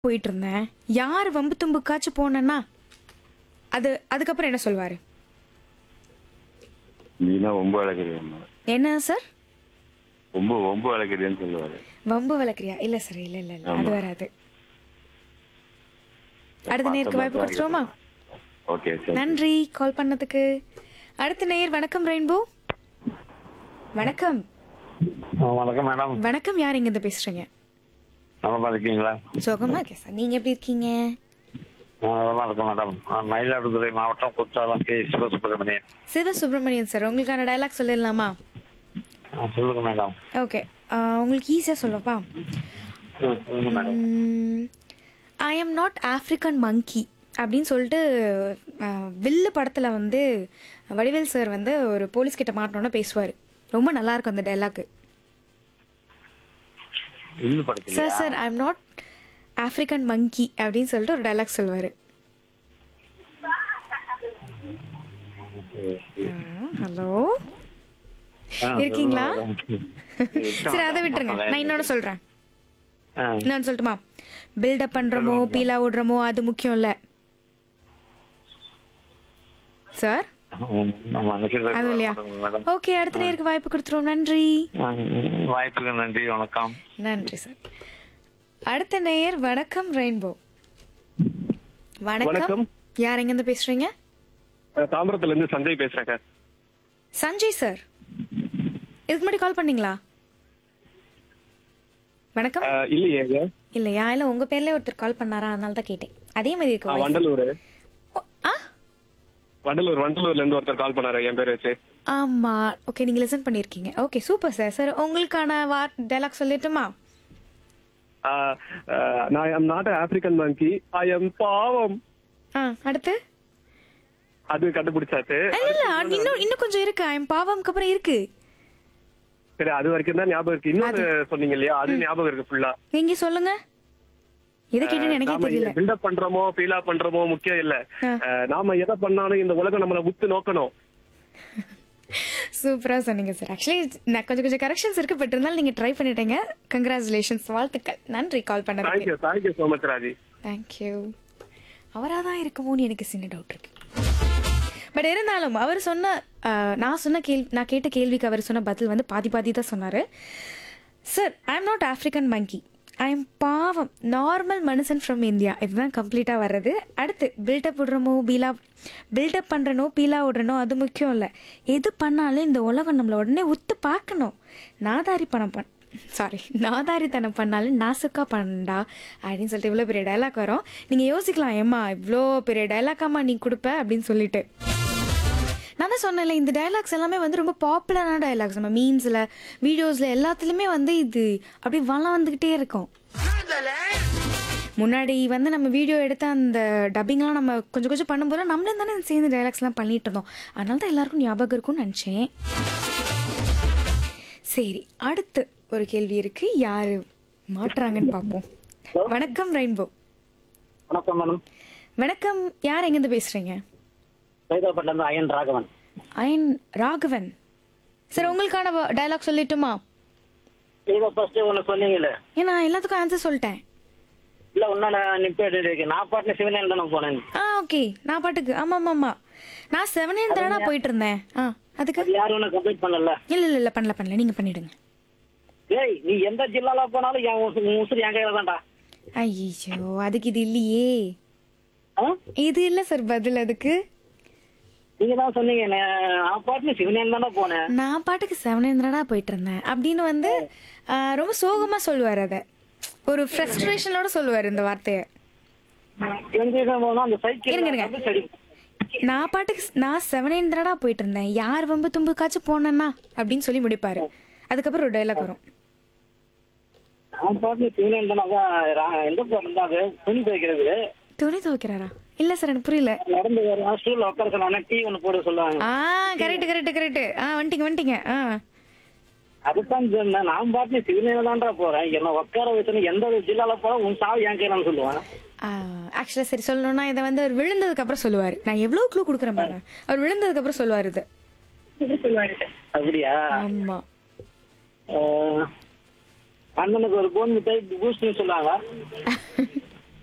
போயிட்டு இருந்தேன் யார் வம்பு தும்புக்காச்சும் போனேன்னா அது அதுக்கப்புறம் என்ன சொல்வாரு நீனா ரொம்ப அழகிறியம்மா என்ன சார் ரொம்ப ரொம்ப அழகிறியன்னு சொல்லுவாரு வம்பு வளர்க்குறியா இல்ல சார் இல்ல இல்ல இல்ல அது வராது அடுத்த நேருக்கு வாய்ப்பு கொடுத்துருவோமா ஓகே சரி நன்றி கால் பண்ணதுக்கு அடுத்த நேயர் வணக்கம் ரெயின்போ வணக்கம் ஆ, வணக்கம் மேடம் வணக்கம் யார் இங்க இருந்து பேசுறீங்க நலமா இருக்கீங்களா சுகமா இருக்கேன் சார் நீங்க எப்படி இருக்கீங்க ஆ, நலமா இருக்கேன் மேடம் நான் மயிலாடுதுறை மாவட்டம் குற்றாலம் கே சிவசுப்பிரமணியன் சிவ சுப்பிரமணியன் சார் உங்களுக்கான டயலாக் சொல்லிடலாமா ஆ, சொல்லுங்க மேடம் ஓகே உங்களுக்கு ஈஸியாக சொல்லப்பா ம், சொல்லுங்க madam I am not African monkey அப்படின்னு சொல்லிட்டு அஹ், வில்லு படத்தில் வந்து வடிவேல் சார் வந்து ஒரு போலீஸ் கிட்ட மாட்டோன்னு பேசுவார் ரொம்ப நல்லா இருக்கும் அந்த டைலாக்கு இன்னும் படிக்கல sir sir I am not African monkey அப்படின்னு சொல்லிட்டு ஒரு டைலாக் சொல்லுவார் ஹலோ இருக்கீங்களா சரி அதை விட்டுருங்க நான் இன்னொன்று சொல்கிறேன் இன்னொன்று சொல்லட்டுமா பில்டப் பண்ணுறோமோ பீலா விடுறோமோ அது முக்கியம் இல்லை சார் அது இல்லையா மேடம் ஓகே அடுத்த நேருக்கு வாய்ப்பு கொடுத்துருவோம் நன்றி வாய்ப்புக்கு நன்றி வணக்கம் நன்றி சார் அடுத்த நேயர் வணக்கம் ரெயின்போ வணக்கம் வணக்கம். யார் எங்கேருந்து பேசுறீங்க அஹ் தாம்பரத்துல இருந்து சஞ்சய் பேசுறேங்க சஞ்சய் சார் இதுக்கு முன்னாடி கால் பண்ணீங்களா வணக்கம் அஹ் இல்லையேங்க இல்லையா இல்லை உங்க பேர்ல ஒருத்தர் கால் பண்ணாரா அதனால தான் கேட்டேன் அதே மாதிரி இருக்கு அஹ் voice. வண்டலூர் ஓ, ஆ வண்டலூர் வண்டலூர்ல இருந்து ஒருத்தர் கால் பண்ணாரு என் பேர் வச்சு ஆமா ஓகே நீங்க லிசன் பண்ணிருக்கீங்க ஓகே சூப்பர் சார் சார் உங்களுக்கான வார் டைலாக் சொல்லட்டுமா அஹ் அஹ் நான் am not African monkey I am பாவம் ஆ அடுத்து அது கண்டுபிடிச்சாச்சு இல்ல இல்ல அது இன்னும் இன்னும் கொஞ்சம் இருக்கு ஐம் பாவம்க்கு அப்புறம் இருக்கு சரி அது வரைக்கும் தான் ஞாபகம் இருக்கு இன்னொரு சொன்னீங்க இல்லையா அது ஞாபகம் இருக்கு ஃபுல்லா நீங்க சொல்லுங்க எதை கேட்டேன்னு எனக்கே தெரியல பில்டப் பண்றோமோ ஃபீலா பண்றோமோ முக்கியம் இல்ல ஆ. அஹ் நாம எதை பண்ணாலும் இந்த உலகம் நம்மள உத்து நோக்கணும் சூப்பரா சொன்னீங்க சார் ஆக்சுவலி நான் கொஞ்சம் கொஞ்சம் கரெக்ஷன்ஸ் இருக்கு பட் இருந்தாலும் நீங்க ட்ரை பண்ணிட்டீங்க கங்க்ராச்சுலேஷன்ஸ் வாழ்த்துக்கள் நன்றி கால் பண்ணதுக்கு thank you thank you so much Raji thank you அவராக தான் இருக்குமோன்னு எனக்கு சின்ன டவுட் இருக்கு பட் இருந்தாலும் அவர் சொன்ன அஹ், நான் சொன்ன கேள்வி நான் கேட்ட கேள்விக்கு அவர் சொன்ன பதில் வந்து பாதி பாதி தான் சொன்னார் sir I am not African monkey I am பாவம் நார்மல் மனுஷன் ஃப்ரம் இந்தியா இதுதான் கம்ப்ளீட்டாக வர்றது அடுத்து பில்டப் விடுறமோ பீலா பில்டப் பண்ணுறனோ பீலா விடுறனோ அது முக்கியம் இல்லை எது பண்ணாலும் இந்த உலகம் நம்மளை உடனே உத்து பார்க்கணும் நாதாரி பணம் பண் சாரி நாதாரித்தனம் பண்ணாலும் நாசுக்கா பண்ணடா அப்படின்னு சொல்லிட்டு இவ்வளோ பெரிய டைலாக் வரும் நீங்கள் யோசிக்கலாம் ஏம்மா இவ்வளோ பெரிய டைலாக்காம்மா நீ கொடுப்ப அப்படின்னு சொல்லிட்டு நான் தான் சொன்னேன்ல இந்த டைலாக்ஸ் எல்லாமே வந்து ரொம்ப பாப்புலரான டைலாக்ஸ் நம்ம மீம்ஸில் வீடியோஸில் எல்லாத்துலேயுமே வந்து இது அப்படியே வளம் வந்துக்கிட்டே இருக்கும் முன்னாடி வந்து நம்ம வீடியோ எடுத்து அந்த டப்பிங்லாம் நம்ம கொஞ்சம் கொஞ்சம் பண்ணும்போது நம்மளே தானே சேர்ந்து டைலாக்ஸ்லாம் பண்ணிட்டு இருந்தோம் அதனால தான் எல்லாருக்கும் ஞாபகம் இருக்கும்னு நினச்சேன் சரி அடுத்து ஒரு கேள்வி இருக்கு யாரு மாட்டுறாங்கன்னு பார்ப்போம் வணக்கம் ரெயின்போ வணக்கம் மேடம் வணக்கம் யார் எங்கேருந்து பேசுறீங்க சைதாப்பட்டில இருந்து அயன் ராகவன் அயன் ராகவன் சார் உங்களுக்கான டயலாக் சொல்லட்டுமா நீங்க ஃபர்ஸ்ட் ஒண்ணு சொன்னீங்கல்ல ஏன்னா எல்லாத்துக்கும் ஆன்சர் சொல்லிட்டேன் இல்ல உன்னால நிப்பேட்டு இருக்கு நான் பாட்டு சிவனேன் தானே போனேன் ஆ ஓகே நான் பாட்டுக்கு ஆமாம் ஆமாம் ஆமாம் நான் செவனேன் தானே போயிட்டு இருந்தேன் ஆ அதுக்கு அது யாரும் ஒன்னும் கம்ப்ளீட் பண்ணல இல்லை இல்லை இல்லை பண்ணல பண்ணல நீங்கள் பண்ணிடுங்க ஏய் நீ எந்த ஜில்லால போனாலும் என் உசு- உன் உசுறு என் கையில தான்டா ஐயோ அதுக்கு இது இல்லையே ஆ? இது இல்லை சார் பதில் அதுக்கு நீங்க தான் சொன்னீங்க நான் நான் பாட்டு சிவனேன் தானே போனேன் நான் பாட்டுக்கு செவனேந்திரனா போயிட்டு இருந்தேன் அப்படின்னு வந்து ஆ, ரொம்ப சோகமாக சொல்லுவார் அதை ஒரு ஃப்ரஸ்ட்ரேஷனோட சொல்லுவார் இந்த வார்த்தையை எங்க போனா அந்த இருங்க, இருங்க. சைக்கிள் சரி நான் பாட்டுக்கு நான் செவனேந்திரடா போயிட்டு இருந்தேன் யார் வம்பு தும்புக்காச்சும் போனேன்னா அப்படின்னு சொல்லி முடிப்பாரு அதுக்கப்புறம் ஒரு டைலாக் வரும் நான் பாட்டு சிவனேன் தானே அதான் ரா- எந்த போறேன் அது துணி துவைக்கிறது துணி துவைக்கிறாரா இல்ல சார் எனக்கு புரியல நடந்து வரும் ஸ்டூல்ல உட்கார சொன்னா டீ ஒண்ணு போட சொல்லுவாங்க ஆ கரெக்ட் கரெக்ட் கரெக்ட் ஆ வந்துட்டீங்க வந்துட்டீங்க ஆ அதுதான் சொன்னேன் நான் பாட்டு சிவனேன் தான்டா போறேன் என்ன உட்கார வச்சுன்னு எந்த ஒரு ஜில்லால போற உன் சாவு என் கையிலான்னு சொல்லுவான் ஆக்சுவலாக சரி சொல்லணும்னா இதை வந்து அவர் விழுந்ததுக்கு அப்புறம் சொல்லுவார் நான் எவ்வளோ க்ளூ கொடுக்குறேன் பாருங்க அவர் விழுந்ததுக்கு அப்புறம் சொல்லுவார் இது அப்படியா ஆமா ஆஹ், அண்ணனுக்கு ஒரு போன் மிட்டாய் பூஸ்ட்னு சொல்லுவாங்க